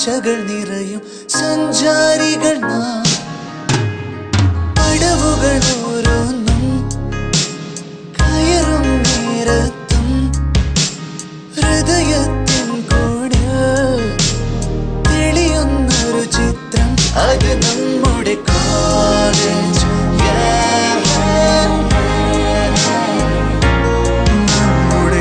ആശകൾ നിറയും സഞ്ചാരികൾ നാം പടവുകൾ ഓരോന്നും കയറും നേരത്തും ഹൃദയത്തിൻ കൂടെ തെളിയുന്നൊരു ചിത്രം അത് നമ്മുടെ കോളേജ് നമ്മുടെ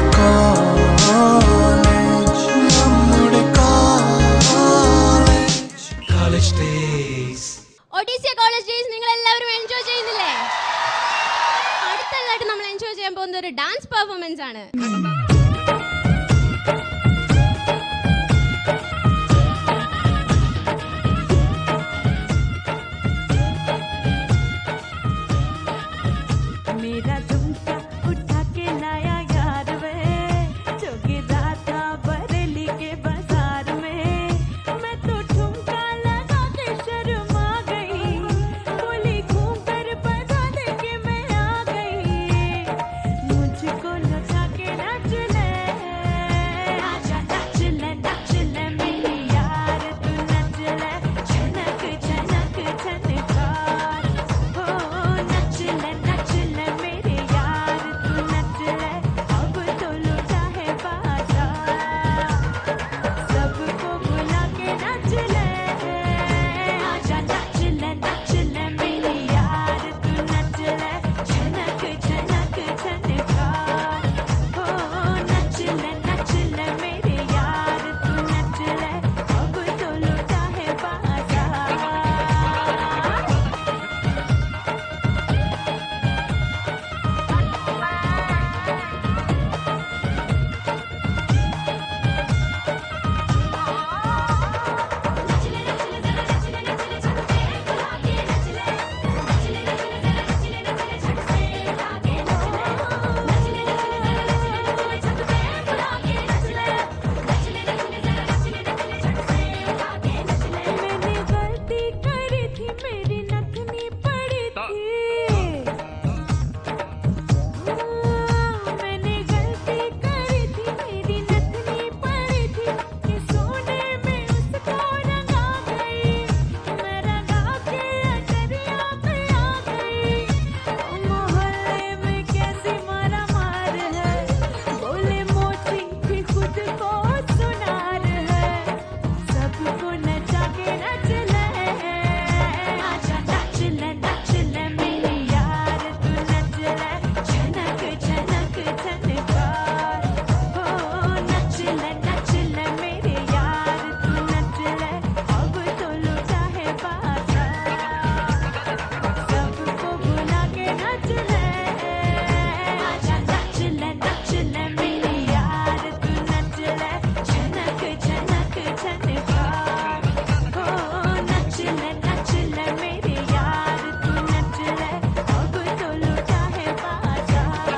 കോളേജ് നമ്മുടെ കോളേജ് കോളേജ് ഡേയ്സ് ഒഡീസിയ കോളേജ് ഡേയ്സ് നിങ്ങൾ എല്ലാവരും എൻജോയ് ചെയ്യുന്നില്ലേ അടുത്തതായിട്ട് നമ്മൾ എൻജോയ് ചെയ്യാൻ പോകുന്ന ഒരു ഡാൻസ് പെർഫോമൻസ് ആണ് मेरा झुमका उठा के लाया यार वे जो गिरा था बरेली के बाजार में मैं तो ठुमका लगा के शर्मा गई बोली घूम कर बता दे के मैं आ गई मुझको लगा के नाच ले आजा नाच ले नाच ले मेरी यार तू नाच ले छनक छनक छनकार हो नच ले नच ले मेरे यार तू नच ले अब तो लुटा है बाजार सबको बुला के नच ले आजा नच ले नच ले मेरे यार तू नच ले छनक छनक छनकार हो नच ले नच ले मेरे यार तू नच ले अब तो लुटा है बाजार मैंने गलती करी थी मेरी नथनी पड़ी थी मैंने गलती करी थी मेरी नथनी पड़ी थी कि सोने में उसको रंगा गई मैं रंगा के अटरिया पे आ गई मोहल्ले में कैसी मारा मार है बोले मोची भी खुद को सुनार है सबको नचा के नच ले आजा नच ले नच ले मेरी यार तू नच ले छनक छनक छनकार हो नच ले नच ले मेरे यार तू नच ले अब तो लुटा है बाजार सबको बुला के नच ले आजा नच ले नच ले मेरी यार तू नच ले छनक छनक छनकार हो नच ले नच ले मेरे यार तू नच ले अब तो लुटा है बाजार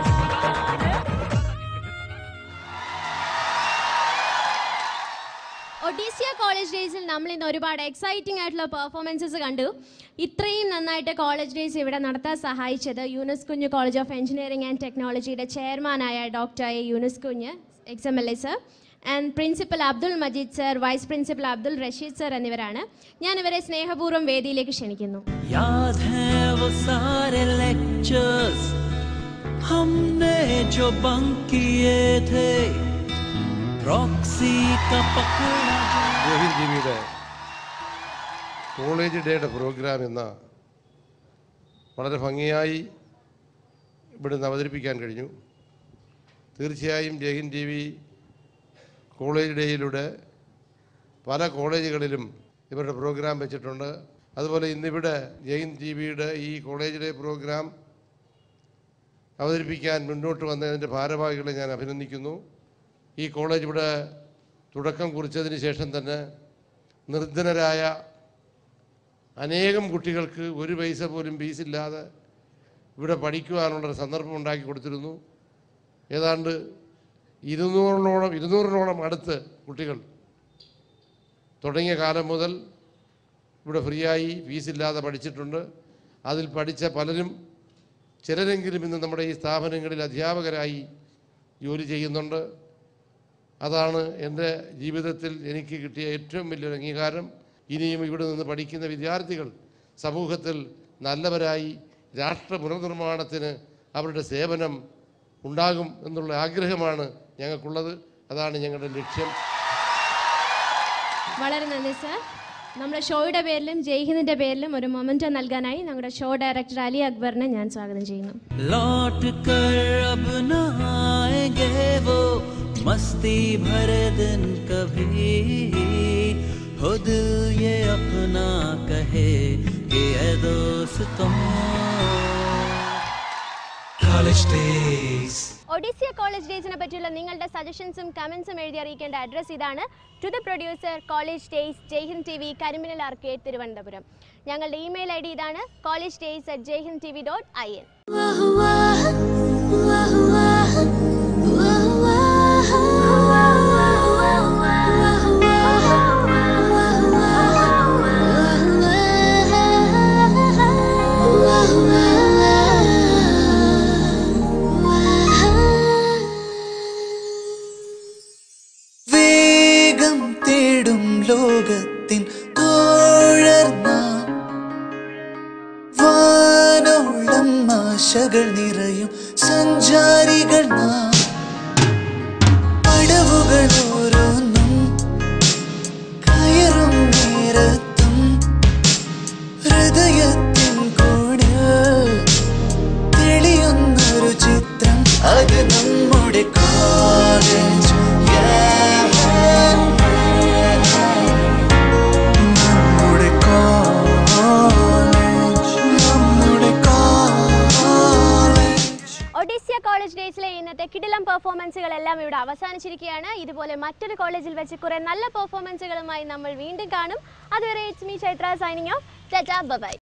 ഒഡീസിയ കോളേജ് ഡേയ്സിൽ നമ്മൾ ഇന്ന് ഒരുപാട് എക്സൈറ്റിംഗ് ആയിട്ടുള്ള പെർഫോമൻസസ് കണ്ടു ഇത്രയും നന്നായിട്ട് കോളേജ് ഡേയ്സ് ഇവിടെ നടത്താൻ സഹായിച്ചത് യൂനുസ് കുഞ്ഞ് കോളേജ് ഓഫ് എഞ്ചിനീയറിംഗ് ആൻഡ് ടെക്നോളജിയുടെ ചെയർമാനായ doctor A Yunus Kunju ex M L A sir and principal Abdul Majeed sir vice principal Abdul Rasheed sir എന്നിവരാണ് ഞാൻ ഇവരെ സ്നേഹപൂർവ്വം വേദിയിലേക്ക് ക്ഷണിക്കുന്നു याद है वो सारे लेक्चर्स हमने जो बंक किए थे प्रॉक्सी का पकड़ा ജോഹിൻ ജിവിയുടെ കോളേജ് ഡേയുടെ പ്രോഗ്രാം ഇന്ന് വളരെ ഭംഗിയായി ഇവിടുന്ന് അവതരിപ്പിക്കാൻ കഴിഞ്ഞു തീർച്ചയായും ജയഹിൻ ടി വി കോളേജ് ഡേയിലൂടെ പല കോളേജുകളിലും ഇവരുടെ പ്രോഗ്രാം വെച്ചിട്ടുണ്ട് അതുപോലെ ഇന്നിവിടെ ജയിൻ ടി വിയുടെ ഈ കോളേജ് ഡേ പ്രോഗ്രാം അവതരിപ്പിക്കാൻ മുന്നോട്ട് വന്നതിൻ്റെ ഭാരവാഹികളെ ഞാൻ അഭിനന്ദിക്കുന്നു ഈ കോളേജ് ഇവിടെ തുടക്കം കുറിച്ചതിന് ശേഷം തന്നെ നിർധനരായ അനേകം കുട്ടികൾക്ക് ഒരു പൈസ പോലും ഫീസില്ലാതെ ഇവിടെ പഠിക്കുവാനുള്ള സന്ദർഭം ഉണ്ടാക്കി കൊടുത്തിരുന്നു ഏതാണ്ട് ഇരുന്നൂറിനോളം ഇരുന്നൂറിനോളം അടുത്ത് കുട്ടികൾ തുടങ്ങിയ കാലം മുതൽ ഇവിടെ ഫ്രീയായി ഫീസില്ലാതെ പഠിച്ചിട്ടുണ്ട് അതിൽ പഠിച്ച പലരും ചിലരെങ്കിലും ഇന്ന് നമ്മുടെ ഈ സ്ഥാപനങ്ങളിൽ അധ്യാപകരായി ജോലി ചെയ്യുന്നുണ്ട് അതാണ് എൻ്റെ ജീവിതത്തിൽ എനിക്ക് കിട്ടിയ ഏറ്റവും വലിയൊരു അംഗീകാരം ഇനിയും ഇവിടെ നിന്ന് പഠിക്കുന്ന വിദ്യാർത്ഥികൾ സമൂഹത്തിൽ നല്ലവരായി രാഷ്ട്ര പുനർനിർമ്മാണത്തിന് അവരുടെ സേവനം ഉണ്ടാകും എന്നുള്ള ആഗ്രഹമാണ് ഞങ്ങൾക്കുള്ളത് അതാണ് ഞങ്ങളുടെ ലക്ഷ്യം വളരെ നന്ദി സർ നമ്മുടെ ഷോയുടെ പേരിലും ജയ്ഹിന്ദിന്റെ പേരിലും ഒരു മൊമെന്റോ നൽകാനായി നമ്മുടെ ഷോ ഡയറക്ടർ അലി അക്ബറിനെ ഞാൻ സ്വാഗതം ചെയ്യുന്നു लौट कर अब न आएंगे वो मस्ती भरे दिन कभी हो दिल ये अपना कहे कि ए दोस्तों college days ഒഡീസിയ കോളേജ് ഡേയ്സിനെ പറ്റിയുള്ള നിങ്ങളുടെ സജഷൻസും കമൻസും എഴുതി അറിയിക്കേണ്ട അഡ്രസ്സ് ഇതാണ് to the producer college days Jaihind T V Karimanal arcade Thiruvananthapuram ഞങ്ങളുടെ ഇമെയിൽ ഐ ഡി ഇതാണ് college days at Jaihind T V dot I N വേഗം തേടും ലോകത്തിൻ തോഴർ നാം വാനോളം ആശകൾ നിറയും സഞ്ചാരികൾ നാം പടവുകൾ ഓരോന്നും കയറും നേരത്തും ഹൃദയത്തിൻ കൂടെ തെളിയുന്നൊരു ചിത്രം അത് നമ്മുടെ കോളേജ് നമ്മുടെ കോളേജ് നമ്മുടെ കോളേജ് ഒഡീസിയ കോളേജ് ഡേയ്സിലെ ഇന്നത്തെ കിടിലം പെർഫോമൻസുകളെല്ലാം ഇവിടെ അവസാനിച്ചിരിക്കുകയാണ് ഇതുപോലെ മറ്റൊരു കോളേജിൽ വെച്ച് കുറെ നല്ല പെർഫോമൻസുകളുമായി നമ്മൾ വീണ്ടും കാണും അതുവരെ it's me Chaitra signing off by